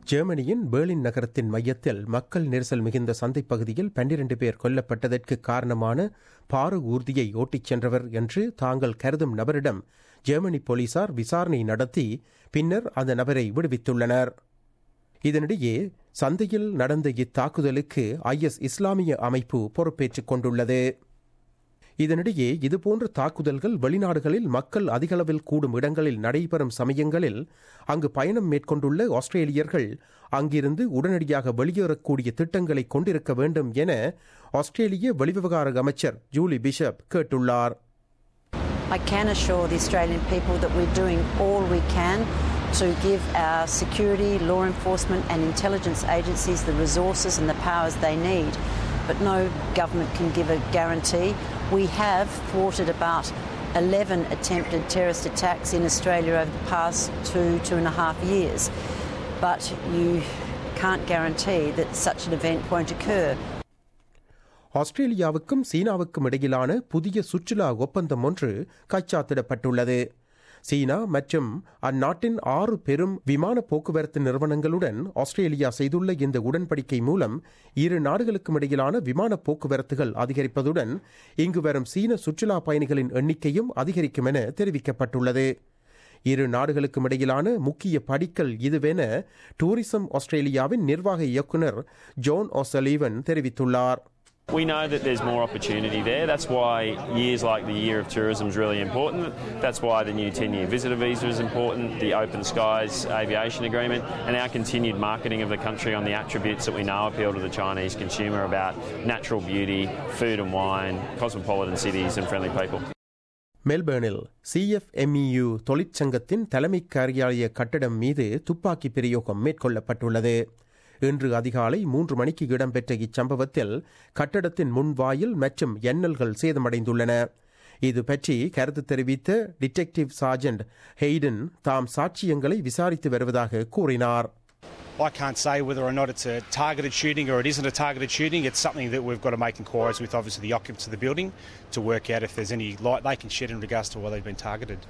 ஜெர்மனியின் பேர்லின் நகரத்தின் மையத்தில் மக்கள் நெரிசல் மிகுந்த சந்தைப் பகுதியில் பன்னிரண்டு பேர் கொல்லப்பட்டதற்கு காரணமான பாரு ஊர்தியை ஓட்டிச் சென்றவர் என்று தாங்கள் கருதும் நபரிடம் ஜெர்மனி போலீசார் விசாரணை நடத்தி பின்னர் அந்த நபரை விடுவித்துள்ளனர் இதனிடையே சந்தையில் நடந்த இத்தாக்குதலுக்கு ஐஎஸ் இஸ்லாமிய அமைப்பு பொறுப்பேற்றுக் கொண்டுள்ளது இதனிடையே இதுபோன்ற தாக்குதல்கள் வெளிநாடுகளில் மக்கள் அதிகளவில் கூடும் இடங்களில் நடைபெறும் சமயங்களில் அங்கு பயணம் மேற்கொண்டுள்ள ஆஸ்திரேலியர்கள் அங்கிருந்து உடனடியாக வெளியேறக்கூடிய திட்டங்களை கொண்டிருக்க வேண்டும் என ஆஸ்திரேலிய வெளிவிவகார அமைச்சர் ஜூலி பிஷப் கேட்டுள்ளார் I can assure the Australian people that we're doing all we can to give our security, law enforcement, and intelligence agencies the resources and the powers they need. But no government can give a guarantee. We have thwarted about 11 attempted terrorist attacks in Australia over the past two, two and a half years. But you can't guarantee that such an event won't occur. ஆஸ்திரேலியாவுக்கும் சீனாவுக்கும் இடையிலான புதிய சுற்றுலா ஒப்பந்தம் ஒன்று கைச்சாத்திடப்பட்டுள்ளது சீனா மற்றும் அந்நாட்டின் ஆறு பெரும் விமான போக்குவரத்து நிறுவனங்களுடன் ஆஸ்திரேலியா செய்துள்ள இந்த உடன்படிக்கை மூலம் இரு நாடுகளுக்கும் இடையிலான விமான போக்குவரத்துகள் அதிகரிப்பதுடன் இங்கு வரும் சீன சுற்றுலா பயணிகளின் எண்ணிக்கையும் அதிகரிக்கும் என தெரிவிக்கப்பட்டுள்ளது இரு நாடுகளுக்கும் இடையிலான முக்கிய படிக்கல் இதுவென டூரிசம் ஆஸ்திரேலியாவின் நிர்வாக இயக்குநர் ஜோன் ஒசலீவன் தெரிவித்துள்ளார் We know that there's more opportunity there. That's why years like the Year of Tourism is really important. That's why the new 10 year visitor visa is important, the Open Skies Aviation Agreement, and our continued marketing of the country on the attributes that we know appeal to the Chinese consumer about natural beauty, food and wine, cosmopolitan cities, and friendly people. மெல்பர்னில் சிஎஃப்எம்இயு தொழிற்சங்கத்தின் தலைமை காரியாலய கட்டடம் மீது துப்பாக்கி பிரயோகம் மேற்கொள்ளப்பட்டுள்ளது இன்று அதிகாலை மூன்று மணிக்கு இடம்பெற்ற இச்சம்பவத்தில் கட்டடத்தின் முன்வாயில் மற்றும் எண்ணல்கள் சேதமடைந்துள்ளன இது பற்றி கருத்து தெரிவித்த டிடெக்டிவ் சார்ஜென்ட் ஹெய்டன் தாம் சாட்சியங்களை விசாரித்து வருவதாக கூறினார் I can't say whether or not it's a targeted shooting or it isn't a targeted shooting. It's something that we've got to make inquiries with, obviously, the occupants of the building to work out if there's any light they can shed in regards to why they've been targeted.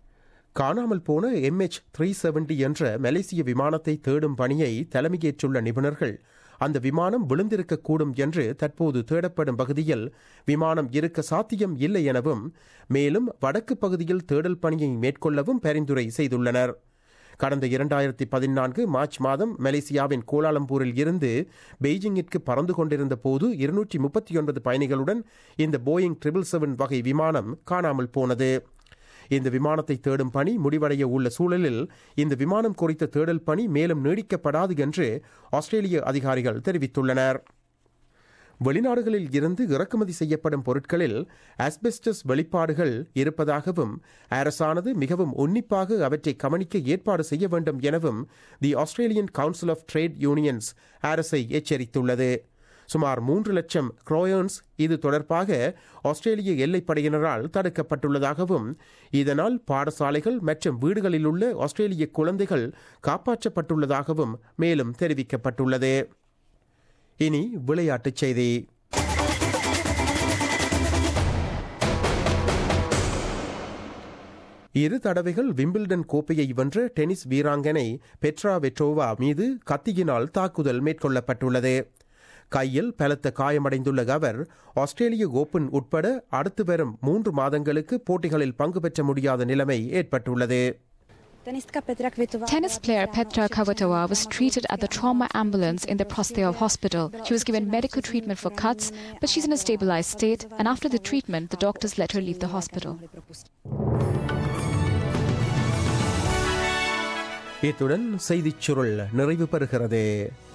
காணாமல் போன MH three seventy என்ற மலேசிய விமானத்தை தேடும் பணியை தலைமையேற்றுள்ள நிபுணர்கள் அந்த விமானம் விழுந்திருக்கக்கூடும் என்று தற்போது தேடப்படும் பகுதியில் விமானம் இருக்க சாத்தியம் இல்லை எனவும் மேலும் வடக்கு பகுதியில் தேடல் பணியை மேற்கொள்ளவும் பரிந்துரை செய்துள்ளனர் கடந்த இரண்டாயிரத்தி பதினான்கு மார்ச் மாதம் மலேசியாவின் கோலாலம்பூரில் இருந்து பெய்ஜிங்கிற்கு பறந்து கொண்டிருந்த போது இருநூற்றி முப்பத்தி ஒன்பது பயணிகளுடன் இந்த போயிங் ட்ரிபிள் செவன் வகை விமானம் காணாமல் போனது இந்த விமானத்தை தேடும் பணி முடிவடைய உள்ள சூழலில் இந்த விமானம் குறித்த தேடல் பணி மேலும் நீடிக்கப்படாது என்று ஆஸ்திரேலிய அதிகாரிகள் தெரிவித்துள்ளனர் வெளிநாடுகளில் இருந்து இறக்குமதி செய்யப்படும் பொருட்களில் ஆஸ்பெஸ்டஸ் வெளிப்பாடுகள் இருப்பதாகவும் அரசானது மிகவும் உன்னிப்பாக அவற்றை கவனிக்க ஏற்பாடு செய்ய வேண்டும் எனவும் the Australian council of trade unions அரசை எச்சரித்துள்ளது சுமார் மூன்று லட்சம் குரோயன்ஸ் இது தொடர்பாக ஆஸ்திரேலிய எல்லைப்படையினரால் தடுக்கப்பட்டுள்ளதாகவும் இதனால் பாடசாலைகள் மற்றும் வீடுகளில் உள்ள ஆஸ்திரேலிய குழந்தைகள் காப்பாற்றப்பட்டுள்ளதாகவும் மேலும் தெரிவிக்கப்பட்டுள்ளது இனி விளையாட்டுச் செய்தி இரு தடவைகள் விம்பிள்டன் கோப்பையை வென்ற டென்னிஸ் வீராங்கனை பெட்ரா வெட்ரோவா மீது கத்தியினால் தாக்குதல் மேற்கொள்ளப்பட்டுள்ளது கையில் பலத்த காயமடைந்துள்ள அவர் ஆஸ்திரேலிய ஓபன் உட்பட அடுத்து வரும் மூன்று மாதங்களுக்கு போட்டிகளில் பங்கு பெற்ற முடியாத நிலைமை ஏற்பட்டுள்ளது Tennis player Petra Kvitova was treated at the trauma ambulance in the Prosteo hospital. She was given medical treatment for cuts, but she's in a stabilized state, and after the treatment, the doctors let her leave the hospital. இத்துடன் செய்திச் சுருள் நிறைவு பெறுகிறது